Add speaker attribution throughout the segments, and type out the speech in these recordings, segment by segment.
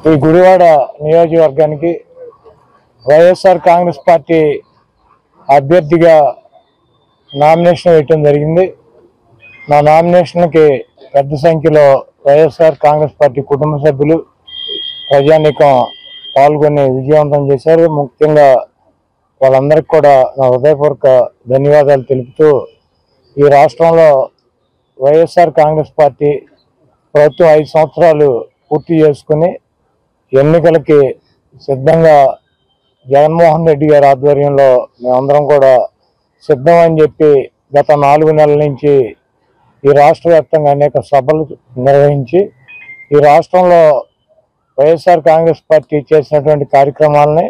Speaker 1: ఈ గుడివాడ నియోజకవర్గానికి YSR Congress party అభ్యర్థిగా నామినేషన్ వేయటం జరిగింది నా నామినేషన్కి పెద్ద సంఖ్యలో వైఎస్ఆర్ కాంగ్రెస్ పార్టీ కుటుంబ సభ్యులు ప్రజానీకం పాల్గొని విజయవంతం చేశారు ముఖ్యంగా వాళ్ళందరికీ కూడా నా హృదయపూర్వక ధన్యవాదాలు తెలుపుతూ ఈ రాష్ట్రంలో వైఎస్ఆర్ కాంగ్రెస్ పార్టీ ప్రభుత్వం ఐదు సంవత్సరాలు పూర్తి చేసుకుని ఎన్నికలకి సిద్ధంగా జగన్మోహన్ రెడ్డి గారి ఆధ్వర్యంలో మేమందరం కూడా సిద్ధం అని చెప్పి గత నాలుగు నెలల నుంచి ఈ రాష్ట్ర వ్యాప్తంగా అనేక సభలు నిర్వహించి ఈ రాష్ట్రంలో వైఎస్ఆర్ కాంగ్రెస్ పార్టీ చేసినటువంటి కార్యక్రమాలని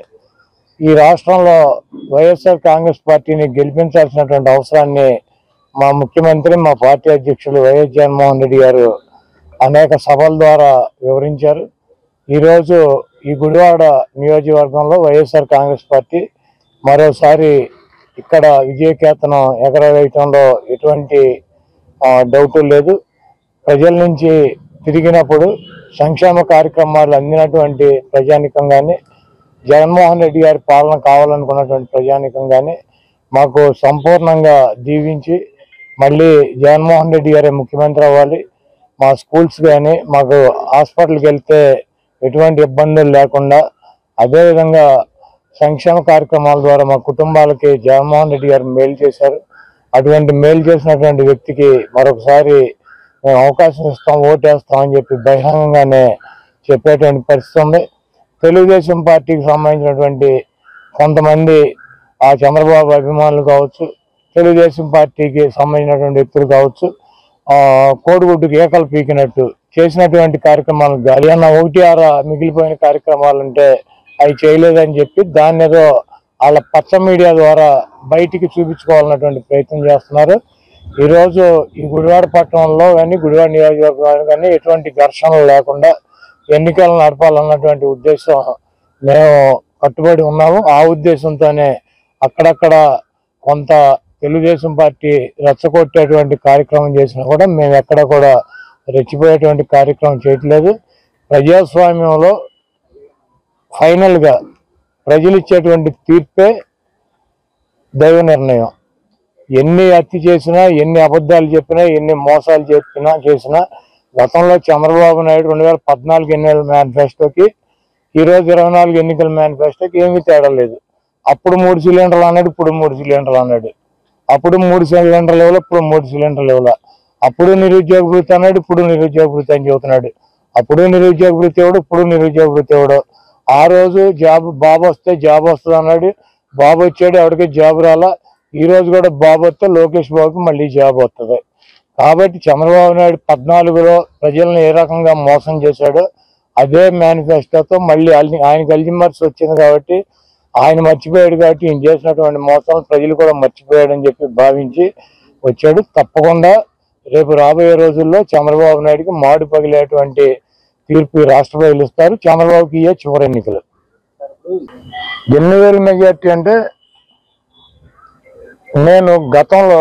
Speaker 1: ఈ రాష్ట్రంలో వైఎస్ఆర్ కాంగ్రెస్ పార్టీని గెలిపించాల్సినటువంటి అవసరాన్ని మా ముఖ్యమంత్రి మా పార్టీ అధ్యక్షులు వైఎస్ జగన్మోహన్ రెడ్డి గారు అనేక సభల ద్వారా వివరించారు ఈరోజు ఈ గుడివాడ నియోజకవర్గంలో వైఎస్ఆర్ కాంగ్రెస్ పార్టీ మరోసారి ఇక్కడ విజయకేతనం ఎగరవేయటంలో ఎటువంటి ఆ, డౌట్ లేదు ప్రజల నుంచి తిరిగినప్పుడు సంక్షేమ కార్యక్రమాలు అందినటువంటి ప్రజానికం కానీ జగన్మోహన్ రెడ్డి గారి పాలన కావాలనుకున్నటువంటి ప్రజానికం కానీ మాకు సంపూర్ణంగా దీవించి మళ్ళీ జగన్మోహన్ రెడ్డి గారే ముఖ్యమంత్రి అవ్వాలి మా స్కూల్స్ కానీ మాకు హాస్పిటల్కి వెళ్తే ఎటువంటి ఇబ్బందులు లేకుండా అదేవిధంగా సంక్షేమ కార్యక్రమాల ద్వారా మా కుటుంబాలకి జగన్మోహన్ రెడ్డి గారు మేలు చేశారు అటువంటి మేలు చేసినటువంటి వ్యక్తికి మరొకసారి మేము అవకాశం ఇస్తాం ఓటేస్తాం అని చెప్పి బహిరంగంగానే చెప్పేటువంటి పరిస్థితి ఉంది తెలుగుదేశం పార్టీకి సంబంధించినటువంటి కొంతమంది ఆ చంద్రబాబు అభిమానులు కావచ్చు తెలుగుదేశం పార్టీకి సంబంధించినటువంటి వ్యక్తులు కావచ్చు ఆ కోడిగుడ్డుకి ఏకలు పీకినట్టు చేసినటువంటి కార్యక్రమాలు గాలి అన్న ఒకటి ఆర మిగిలిపోయిన కార్యక్రమాలు ఉంటే అవి చేయలేదని చెప్పి దాన్ని ఏదో వాళ్ళ పచ్చ మీడియా ద్వారా బయటికి చూపించుకోవాలన్నటువంటి ప్రయత్నం చేస్తున్నారు ఈరోజు ఈ గుడివాడ పట్టణంలో కానీ గుడివాడ నియోజకవర్గంలో కానీ ఎటువంటి ఘర్షణలు లేకుండా ఎన్నికలు నడపాలన్నటువంటి ఉద్దేశం మేము కట్టుబడి ఉన్నాము ఆ ఉద్దేశంతోనే అక్కడక్కడ కొంత తెలుగుదేశం పార్టీ రెచ్చగొట్టేటువంటి కార్యక్రమం చేసినా కూడా మేము ఎక్కడ కూడా రెచ్చిపోయేటువంటి కార్యక్రమం చేయట్లేదు ప్రజాస్వామ్యంలో ఫైనల్గా ప్రజలు ఇచ్చేటువంటి తీర్పే దైవ నిర్ణయం ఎన్ని హత్య చేసినా ఎన్ని అబద్ధాలు చెప్పినా ఎన్ని మోసాలు చెప్పినా చేసినా గతంలో చంద్రబాబు నాయుడు రెండు వేల పద్నాలుగు ఎన్నికల మేనిఫెస్టోకి ఈ రోజు ఇరవై నాలుగు ఎన్నికల మేనిఫెస్టోకి ఏమీ తేడా లేదు అప్పుడు మూడు సిలిండర్లు అన్నాడు ఇప్పుడు మూడు సిలిండర్లు అన్నాడు అప్పుడు మూడు సిలిండర్లు ఇవ్వలే ఇప్పుడు మూడు సిలిండర్లు ఇవ్వలే అప్పుడు నిరుద్యోగ వృత్తి అన్నాడు ఇప్పుడు నిరుద్యోగ వృత్తి అని చెబుతున్నాడు అప్పుడు నిరుద్యోగ వృత్తి ఇవ్వడు ఇప్పుడు నిరుద్యోగ వృత్తి ఇవ్వడు ఆ రోజు జాబ్ బాబు వస్తే జాబ్ వస్తుంది అన్నాడు బాబు వచ్చాడు ఎవరికి జాబ్ రాలా ఈ రోజు కూడా బాబు వస్తే లోకేష్ బాబుకి మళ్ళీ జాబ్ వస్తుంది కాబట్టి చంద్రబాబు నాయుడు పద్నాలుగులో ప్రజలను ఏ రకంగా మోసం చేశాడో అదే మేనిఫెస్టోతో మళ్ళీ ఆయన- ఆయనకి అల్జిమర్స్ వచ్చింది కాబట్టి ఆయన మర్చిపోయాడు కాబట్టి ఈయన చేసినటువంటి మోసాలు ప్రజలు కూడా మర్చిపోయాడని చెప్పి భావించి వచ్చాడు తప్పకుండా రేపు రాబోయే రోజుల్లో చంద్రబాబు నాయుడుకి మాడు పగిలేటువంటి తీర్పు ఈ రాష్ట్ర ప్రజలు ఇస్తారు చంద్రబాబుకి ఇయ్యే చివరి ఎన్నికలు ఎన్ని వేల మెజార్టీ అంటే నేను గతంలో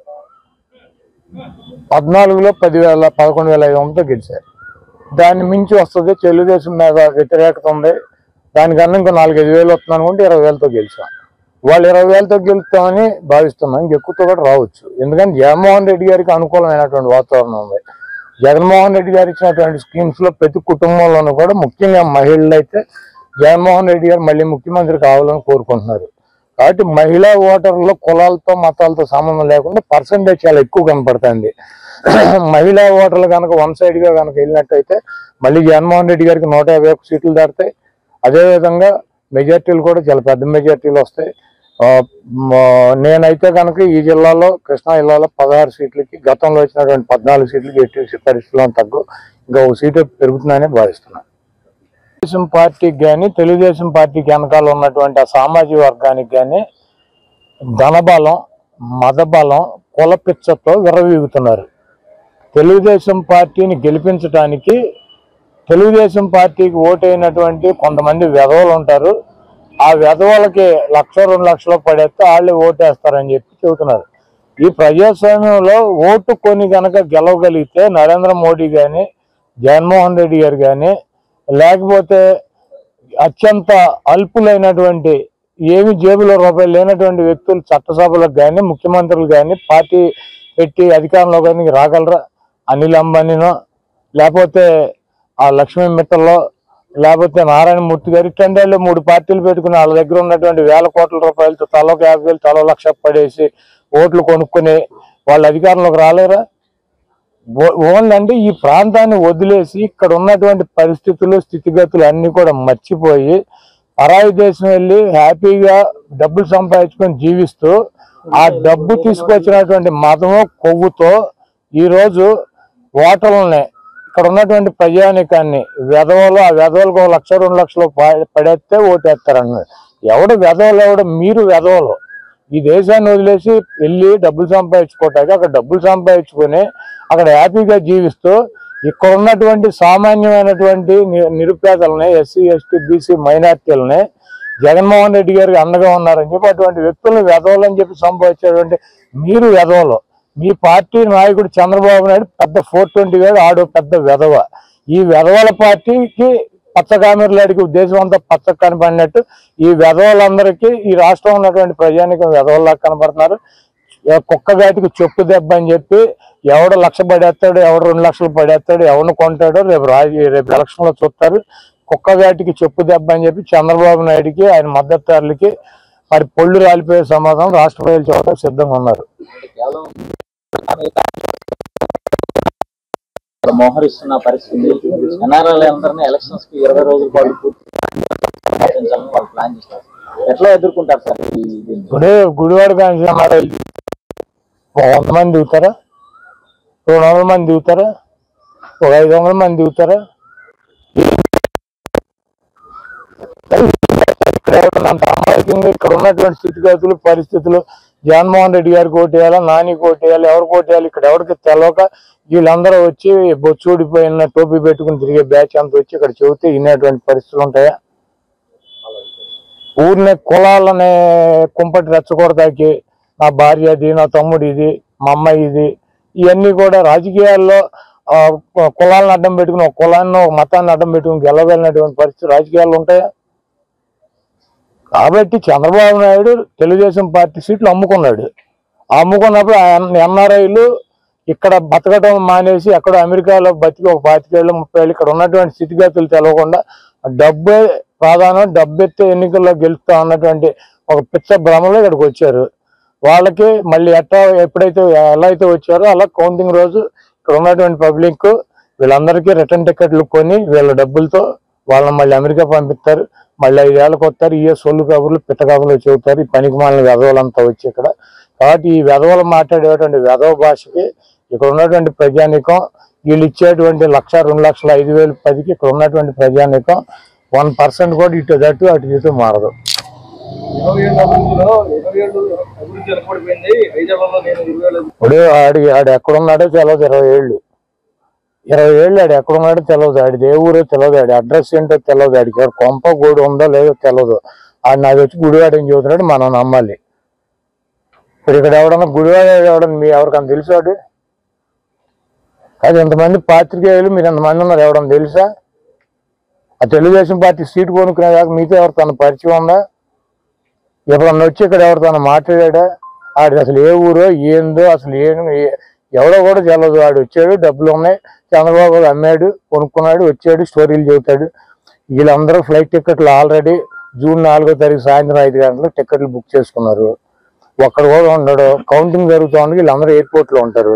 Speaker 1: పద్నాలుగులో పదివేల పదకొండు వేల ఐదు వందలతో గెలిచారు దాన్ని మించి వస్తుంది తెలుగుదేశం మీద వ్యతిరేకత ఉంది దానికన్నా ఇంకో నాలుగైదు వేలు వస్తుంది అనుకుంటే ఇరవై వేలతో గెలిచాం వాళ్ళు ఇరవై వేలతో గెలుస్తామని భావిస్తున్నాం ఇంకెక్కువతో కూడా రావచ్చు ఎందుకంటే జగన్మోహన్ రెడ్డి గారికి అనుకూలమైనటువంటి వాతావరణం ఉంది జగన్మోహన్ రెడ్డి గారు ఇచ్చినటువంటి స్కీమ్స్ లో ప్రతి కుటుంబంలోనూ కూడా ముఖ్యంగా మహిళలు అయితే జగన్మోహన్ రెడ్డి గారు మళ్ళీ ముఖ్యమంత్రి కావాలని కోరుకుంటున్నారు కాబట్టి మహిళా ఓటర్లు కులాలతో మతాలతో సంబంధం లేకుండా పర్సంటేజ్ చాలా ఎక్కువ కనపడుతుంది మహిళా ఓటర్లు కనుక వన్ సైడ్ గా కనుక వెళ్ళినట్టయితే మళ్ళీ జగన్మోహన్ రెడ్డి గారికి నూట యాభై ఒక్క సీట్లు దాటితాయి అదేవిధంగా మెజార్టీలు కూడా చాలా పెద్ద మెజార్టీలు వస్తాయి ఆ, మ- నేనైతే కనుక ఈ జిల్లాలో కృష్ణా జిల్లాలో పదహారు సీట్లకి గతంలో వచ్చినటువంటి పద్నాలుగు సీట్లకి ఎట్టి పరిస్థితుల్లో తగ్గు ఇంకా ఒక సీటు పెరుగుతుందని భావిస్తున్నాను తెలుగుదేశం పార్టీకి కానీ తెలుగుదేశం పార్టీకి వెనకాల ఉన్నటువంటి ఆ సామాజిక వర్గానికి కానీ ధనబలం మదబలం కులపిచ్చతో విర్రవీగుతున్నారు తెలుగుదేశం పార్టీని గెలిపించడానికి తెలుగుదేశం పార్టీకి ఓటైనటువంటి కొంతమంది వెధవలు ఉంటారు ఆ వెధవలకి లక్ష రెండు లక్షలు పడేస్తే వాళ్ళే ఓటేస్తారని చెప్పి చెబుతున్నారు ఈ ప్రజాస్వామ్యంలో ఓటు కొని గనక గెలవగలిగితే నరేంద్ర మోడీ కానీ జగన్మోహన్ రెడ్డి గారు కానీ లేకపోతే అత్యంత అల్పులైనటువంటి ఏమి జేబులో రూపాయలు లేనటువంటి వ్యక్తులు చట్టసభలకు కానీ ముఖ్యమంత్రులు కానీ పార్టీ పెట్టి అధికారంలో కానీ రాగలరా అనిల్ అంబానీనో లేకపోతే ఆ లక్ష్మీ మిట్టల్లో లేకపోతే నారాయణమూర్తి గారు ఇట్లాంటి మూడు పార్టీలు పెట్టుకుని వాళ్ళ దగ్గర ఉన్నటువంటి వేల కోట్ల రూపాయలతో తలో ఒక యాభై వేలు తలో లక్ష పడేసి ఓట్లు కొనుక్కొని వాళ్ళ అధికారంలోకి రాలేరా ఓ- ఓన్లీ అంటే ఈ ప్రాంతాన్ని వదిలేసి ఇక్కడ ఉన్నటువంటి పరిస్థితులు స్థితిగతులు అన్ని కూడా మర్చిపోయి పరాయి దేశం వెళ్ళి హ్యాపీగా డబ్బులు సంపాదించుకొని జీవిస్తూ ఆ డబ్బు తీసుకొచ్చినటువంటి మతము కొవ్వుతో ఈ రోజు ఓటర్లని ఇక్కడ ఉన్నటువంటి ప్రజానికాన్ని వెధవలు ఆ వెధవలకు ఒక లక్ష రెండు లక్షలు ప- పడేస్తే ఓటేస్తారన్నారు ఎవడు వెధవలు ఎవడు మీరు వెధవలు ఈ దేశాన్ని వదిలేసి వెళ్ళి డబ్బులు సంపాదించుకోవటానికి అక్కడ డబ్బులు సంపాదించుకొని అక్కడ హ్యాపీగా జీవిస్తూ ఇక్కడ ఉన్నటువంటి సామాన్యమైనటువంటి ని- నిరుపేదలని ఎస్సీ ఎస్టీ బీసీ మైనార్టీలని జగన్మోహన్ రెడ్డి గారికి అండగా ఉన్నారని చెప్పి అటువంటి వ్యక్తులను వెధవలు అని చెప్పి సంపాదించేటువంటి మీరు వెధవలు మీ పార్టీ నాయకుడు చంద్రబాబు నాయుడు పెద్ద ఫోర్ ట్వంటీ గారు ఆడు పెద్ద వెధవ ఈ వెధవల పార్టీకి పచ్చకామెరలాడికి దేశం అంతా పచ్చ కనపడినట్టు ఈ వెధవలందరికీ ఈ రాష్ట్రం ఉన్నటువంటి ప్రజానికం వెధవల్లా కనపడుతున్నారు ఏ కుక్క గాటికి చెప్పు దెబ్బ అని చెప్పి ఎవడు లక్ష పడేస్తాడు ఎవడు రెండు లక్షలు పడేస్తాడు ఎవరిని కొంటాడో రేపు రాజు రేపు ఎలక్షన్ లో చూస్తారు కుక్క గాటికి చెప్పు దెబ్బ అని చెప్పి చంద్రబాబు నాయుడికి ఆయన మద్దతుదారులకి మరి పొళ్ళు రాలిపోయే సమాధానం రాష్ట్ర ప్రజలు చూడటం సిద్ధంగా ఉన్నారు
Speaker 2: కేవలం ఇక్కడ మోహరిస్తున్న పరిస్థితి ఎన్ఆర్ఎల్ అందరినీ ఎలక్షన్స్ కి ఇరవై రోజుల పాటు పూర్తి నిర్వహించాలని వాళ్ళు ప్లాన్ చేస్తారు ఎట్లా ఎదుర్కొంటారు సార్ ఈ దీన్ని
Speaker 1: గుడి గుడివాడ కాంక్ష ఒక వంద మంది దిగుతారా రెండు వందల మంది దిగుతారా ఒక ఐదు వందల మంది దిగుతారా ఇక్కడ ఎవరైనా అంత అమాయకంగా ఇక్కడ ఉన్నటువంటి స్థితిగతులు పరిస్థితులు జగన్మోహన్ రెడ్డి గారికి ఓటేయాలా నానికి ఓటేయాలి ఎవరికి ఓటేయాలి ఇక్కడ ఎవరికి తెలవక వీళ్ళందరూ వచ్చి బొచ్చూడిపోయిన టోపీ పెట్టుకుని తిరిగే బ్యాచ్ అంతా వచ్చి ఇక్కడ చెబితే వినేటువంటి పరిస్థితులు ఉంటాయా ఊరిని కులాలనే కుంపటి రెచ్చగొడతాకి నా భార్య అది నా తమ్ముడు ఇది మా అమ్మాయి ఇది ఇవన్నీ కూడా రాజకీయాల్లో ఆ, కులాలను అడ్డం పెట్టుకుని ఒక కులాన్ని ఒక మతాన్ని అడ్డం పెట్టుకుని గెలవగలిగినటువంటి పరిస్థితి రాజకీయాలు ఉంటాయా కాబట్టి చంద్రబాబు నాయుడు తెలుగుదేశం పార్టీ సీట్లు అమ్ముకున్నాడు ఆ అమ్ముకున్నప్పుడు ఎన్ఆర్ఐలు ఇక్కడ బతకడం మానేసి ఎక్కడ అమెరికాలో బతికి ఒక పాతికేళ్ళు ముప్పై ఏళ్ళు ఇక్కడ ఉన్నటువంటి స్థితిగతులు తెలవకుండా డబ్బే ప్రాధాన్యం డబ్బెత్తే ఎన్నికల్లో గెలుస్తా ఉన్నటువంటి ఒక పిచ్చ భ్రమలో ఇక్కడికి వచ్చారు వాళ్ళకి మళ్ళీ ఎట్టా ఎప్పుడైతే ఎలా అయితే వచ్చారో అలా కౌంటింగ్ రోజు ఇక్కడ ఉన్నటువంటి పబ్లిక్ వీళ్ళందరికీ రిటర్న్ టికెట్లు కొని వీళ్ళ డబ్బులతో వాళ్ళని మళ్ళీ అమెరికా పంపిస్తారు మళ్ళీ ఐదేళ్ళకి వస్తారు ఈ సొల్లు కబుర్లు పిట్ట కబుర్లు చెబుతారు ఈ పనికి మాలిన వెధవలంతా వచ్చి ఇక్కడ కాబట్టి ఈ వెధవలు మాట్లాడేటువంటి వెధవ భాషకి ఇక్కడ ఉన్నటువంటి ప్రజానికం వీళ్ళు ఇచ్చేటువంటి లక్ష రెండు లక్షల ఐదు వేలు పదికి ఇక్కడ ఉన్నటువంటి ప్రజానికం వన్ పర్సెంట్ కూడా ఇటు అటు అటు ఇటు మారదు
Speaker 3: ఇరవై ఏళ్ళ అభివృద్ధిలో ఇరవై ఏళ్ళు అభివృద్ధి వెనకబడిపోయింది ఐదేళ్లలో నేను ఇరవై ఏళ్ళు
Speaker 1: ఇప్పుడు ఆడి ఆడు ఎక్కడున్నాడో తెలియదు ఇరవై ఏళ్ళు ఇరవై ఏళ్ళు ఆడు ఎక్కడున్నాడో తెలియదు ఆడిది ఏ ఊరో తెలియదు ఆడి అడ్రస్ ఏంటో తెలియదు ఆడికి ఎవరు కొంప గూడు ఉందో లేదో తెలియదు ఆడు నాది వచ్చి గుడివాడ అని చెబుతున్నాడు మనం నమ్మాలి ఇప్పుడు ఇక్కడ ఎవడన్నా గుడివాడ ఎవడన్నా మీ ఎవరికన్నా తెలుసు వాడు అది ఎంతమంది పాత్రికేయులు మీరు ఎంతమంది ఉన్నారు ఎవడన్నా తెలుసా ఆ తెలుగుదేశం పార్టీ సీటు కొనుక్కునేదాకా మీతో ఎవరు తన పరిచయం ఉందా ఎప్పుడన్నా వచ్చి ఇక్కడ ఎవరు తను మాట్లాడా ఆడిది అసలు ఏ ఊరో ఏందో అసలు ఏం ఏ- ఎవడో కూడా తెలియదు ఆడు వచ్చాడు డబ్బులు ఉన్నాయి చంద్రబాబు గారు అమ్మాడు కొనుక్కున్నాడు వచ్చాడు స్టోరీలు చెబుతాడు వీళ్ళందరూ ఫ్లైట్ టికెట్లు ఆల్రెడీ జూన్ నాలుగో తారీఖు సాయంత్రం ఐదు గంటలకు టికెట్లు బుక్ చేసుకున్నారు ఒక్కడ కూడా ఉండడు కౌంటింగ్ జరుగుతూ ఉంది వీళ్ళందరూ ఎయిర్పోర్ట్ లో ఉంటారు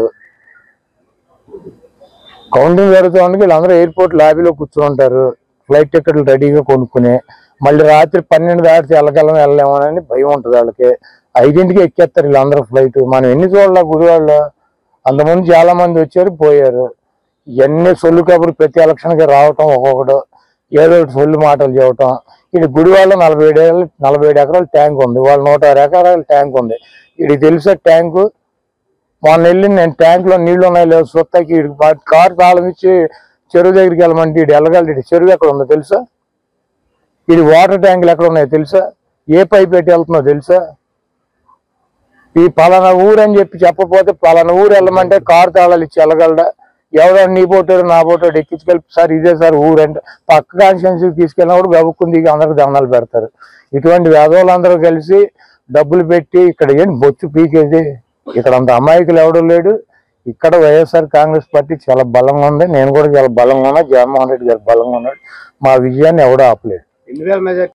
Speaker 1: కౌంటింగ్ జరుగుతూ ఉంది వీళ్ళందరూ ఎయిర్పోర్ట్ లాబీలో కూర్చుని ఉంటారు ఫ్లైట్ టికెట్లు రెడీగా కొనుక్కుని మళ్ళీ రాత్రి పన్నెండు దాటితే వెళ్ళగలం వెళ్ళలేమోనని భయం ఉంటుంది వాళ్ళకి ఐదింటికి ఎక్కేస్తారు వీళ్ళందరూ ఫ్లైట్ మనం ఎన్ని చూడాల గుడివాళ్ళు అంతమంది చాలా మంది వచ్చారు పోయారు ఇవన్నీ సొల్లు కబురు ప్రతి ఎలక్షన్కి రావటం ఒక్కొక్కడు ఏదో ఒకటి సొల్లు మాటలు చెప్పటం ఇది గుడివాళ్ళ నలభై ఏడు ఏళ్ళు నలభై ఏడు ఎకరాల ట్యాంక్ ఉంది వాళ్ళ నూట ఆరు ఎకరాల ట్యాంక్ ఉంది ఇది తెలుసా ట్యాంకు మొన్న వెళ్ళి నేను ట్యాంక్ లో నీళ్లు ఉన్నాయి లేవు సొత్తకి ఈడికి బా- కారు తాళం ఇచ్చి చెరువు దగ్గరికి వెళ్ళమంటే ఇటు వెళ్ళగలడు ఇటు చెరువు ఎక్కడ ఉందో తెలుసా ఇది వాటర్ ట్యాంకులు ఎక్కడ ఉన్నాయో తెలుసా ఏ పైప్ పెట్టి వెళ్తుందో తెలుసా ఈ పలానా ఊరు అని చెప్పి చెప్పకపోతే పలానా ఊరు వెళ్ళమంటే కారు తాళాలు ఇచ్చి వెళ్ళగలడా ఎవడో నీ పోటాడు నా పోటాడు ఎక్కించుకెళ్ళి సార్ ఇదే సార్ ఊరంటే పక్క కాన్స్టిట్యున్సీకి తీసుకెళ్ళినప్పుడు గబుక్కుని దిగి అందరికి దండాలు పెడతారు ఇటువంటి వేదవులందరూ కలిసి డబ్బులు పెట్టి ఇక్కడ ఏంటి బొచ్చు పీకేది ఇక్కడ అంత అమాయకులు ఎవడూ లేడు ఇక్కడ వైఎస్ఆర్ కాంగ్రెస్ పార్టీ చాలా బలంగా ఉంది నేను కూడా చాలా బలంగా ఉన్నా జగన్మోహన్ రెడ్డి గారు బలంగా ఉన్నాడు మా విజయాన్ని ఎవడో ఆపలేడు
Speaker 3: ఎన్ని వేల మెజార్టీ